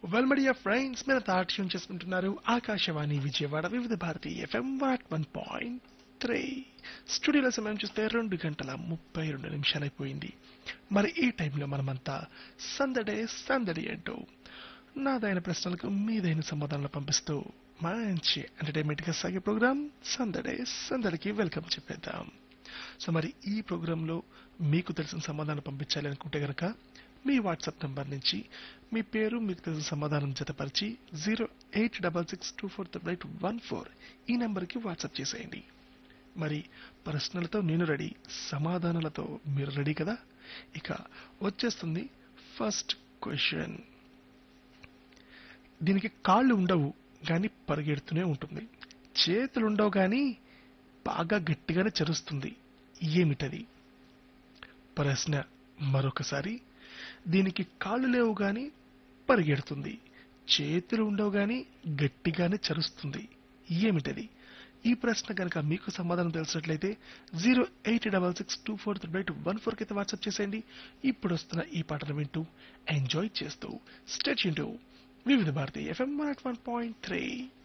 well media friends మీరు తాట్యం చేసుకుంటున్నారు Akashvani Vijayawada Vividh Bharati FM వాట్ వన్ పాయింట్ త్రీ స్టూడియోలో సమయం చూస్తే రెండు గంటల ముప్పై రెండు నిమిషాలు అయిపోయింది మరి ఈ టైంలో మనమంతా సందడే సందడి అంటూ నాదైన ప్రశ్నలకు మీదైన సమాధానాలు పంపిస్తూ మంచి ఎంటర్టైన్మెంట్ గా సాగే ప్రోగ్రామ్ సందడే సందడికి వెల్కమ్ చెప్పేద్దాం సో మరి ఈ ప్రోగ్రాంలో మీకు తెలిసిన సమాధానం పంపించాలి అనుకుంటే గనక మీ వాట్సాప్ నంబర్ నుంచి మీ పేరు మీకు తెలిసిన సమాధానం జతపరిచి zero eight double six two four triple eight one four ఈ నెంబర్కి వాట్సాప్ చేసేయండి మరి ప్రశ్నలతో నేను రెడీ సమాధానాలతో మీరు రెడీ కదా ఇక వచ్చేస్తుంది ఫస్ట్ క్వశ్చన్ దీనికి కాళ్ళు ఉండవు కానీ పరిగెడుతూనే ఉంటుంది చేతులు ఉండవు కానీ బాగా గట్టిగానే చరుస్తుంది ఏమిటది ప్రశ్న మరొకసారి దీనికి కాళ్ళు లేవు గాని పరిగెడుతుంది చేతులు ఉండవు గాని గట్టిగానే చరుస్తుంది ఏమిటది ఈ ప్రశ్న కనుక మీకు సమాధానం తెలిసినట్లయితే zero eight double six two four three eight one four కి వాట్సాప్ చేసేయండి ఇప్పుడు వస్తున్న ఈ పాటను వింటూ ఎంజాయ్ చేస్తూ స్టెచ్ ఇంటూ Vividh Bharati FM one point three